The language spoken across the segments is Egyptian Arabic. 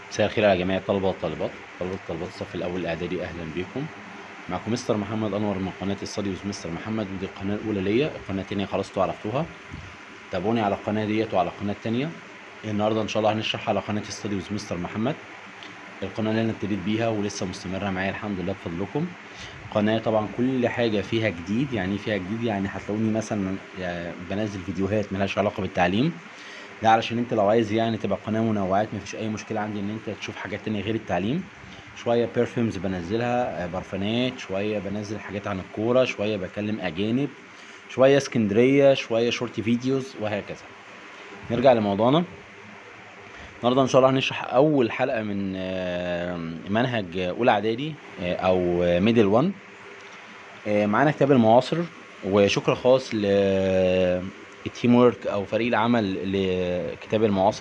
مساء الخير على جميع الطلبة والطالبات طلبة طالبات الصف الأول الإعدادي أهلا بكم معكم مستر محمد أنور من قناة استاديوز مستر محمد ودي القناة الأولى ليا القناة التانية خلاص انتوا عرفتوها تابعوني على القناة ديت وعلى القناة التانية النهاردة إن شاء الله هنشرح على قناة استاديوز مستر محمد القناة اللي أنا ابتديت بيها ولسه مستمرة معايا الحمد لله بفضلكم قناة طبعا كل حاجة فيها جديد يعني إيه فيها جديد يعني هتلاقوني مثلا يعني بنزل فيديوهات ملهاش علاقة بالتعليم ده علشان انت لو عايز يعني تبقى قناة منوعات مفيش أي مشكلة عندي إن أنت تشوف حاجات تانية غير التعليم شوية بيرفيومز بنزلها آه، برفانات شوية بنزل حاجات عن الكورة شوية بكلم أجانب شوية اسكندرية شوية شورت فيديوز وهكذا نرجع لموضوعنا النهارده ان شاء الله هنشرح اول حلقه من آه، منهج اولى اعدادي آه، او ميدل 1 آه، معانا كتاب المعاصر وشكر خاص للتيم وورك او فريق العمل لكتاب المعاصر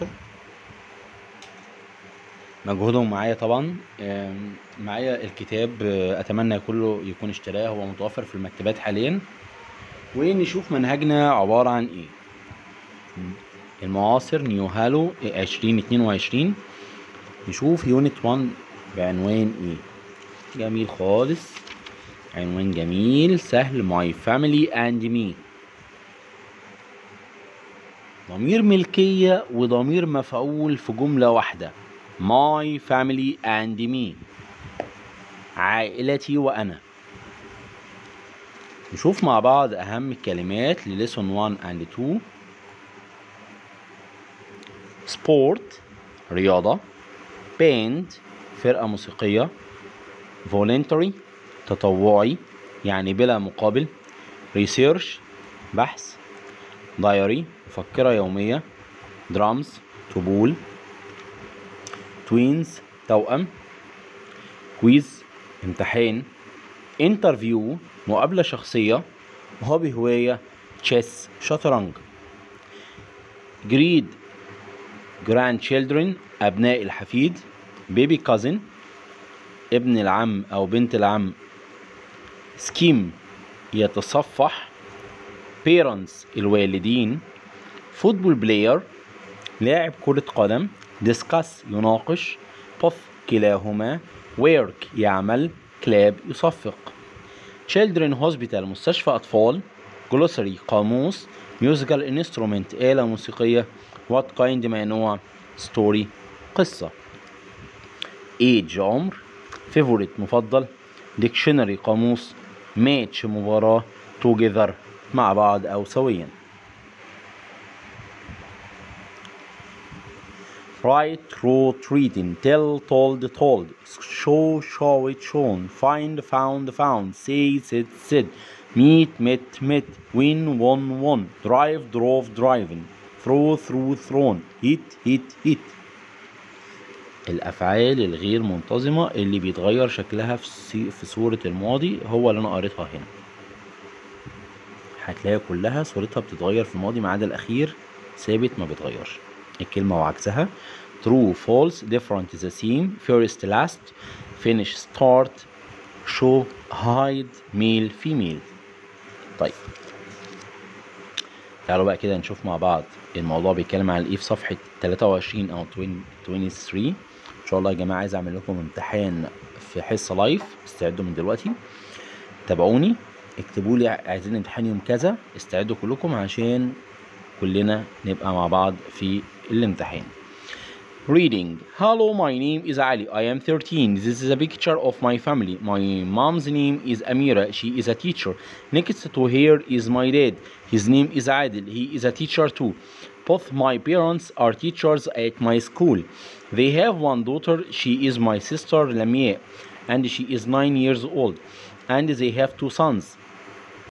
مجهودهم معايا طبعا آم، معايا الكتاب آه، اتمنى كله يكون اشتراه هو متوفر في المكتبات حاليا ونشوف منهجنا عبارة عن ايه المعاصر نيو هالو 2022 نشوف يونت 1 بعنوان ايه جميل خالص عنوان جميل سهل my family and me ضمير ملكية وضمير مفعول في جملة واحدة my family and me عائلتي وأنا نشوف مع بعض أهم الكلمات لليسون 1 and 2 سبورت رياضة باند فرقة موسيقية voluntary تطوعي يعني بلا مقابل ريسيرش بحث دايري مفكرة يومية درامز طبول توينز توأم كويز امتحان انترفيو مقابلة شخصية هوبي هواية تشيس شطرنج جريد جراند children أبناء الحفيد بيبي كازن ابن العم أو بنت العم سكيم يتصفح parents الوالدين فوتبول بلاير لاعب كرة قدم discuss يناقش both كلاهما work يعمل كلاب يصفق children hospital مستشفى أطفال glossary قاموس musical instrument آلة موسيقية what kind ما نوع story قصة age عمر favorite مفضل dictionary قاموس match مباراة together مع بعض أو سويا write wrote written tell told told show show it shown find found found say said said meet met met win won won drive drove driven throw through thrown hit hit hit الأفعال الغير منتظمة اللي بيتغير شكلها في سي- في صورة الماضي هو اللي أنا قريتها هنا هتلاقي كلها صورتها بتتغير في الماضي ما عدا الأخير ثابت ما بيتغيرش الكلمة وعكسها true false different the same first last finish start show hide male female طيب تعالوا بقى كده نشوف مع بعض الموضوع بيتكلم عن ايه في صفحة 23 او 20 23 ان شاء الله يا جماعة عايز اعمل لكم امتحان في حصة لايف استعدوا من دلوقتي تابعوني اكتبوا لي عايزين امتحان يوم كذا استعدوا كلكم عشان كلنا نبقى مع بعض في الامتحان Reading. Hello, my name is Ali. I am 13. This is a picture of my family. My mom's name is Amira. She is a teacher. Next to her is my dad. His name is Adil. He is a teacher too. Both my parents are teachers at my school. They have one daughter. She is my sister Lamia, and she is nine years old. And they have two sons.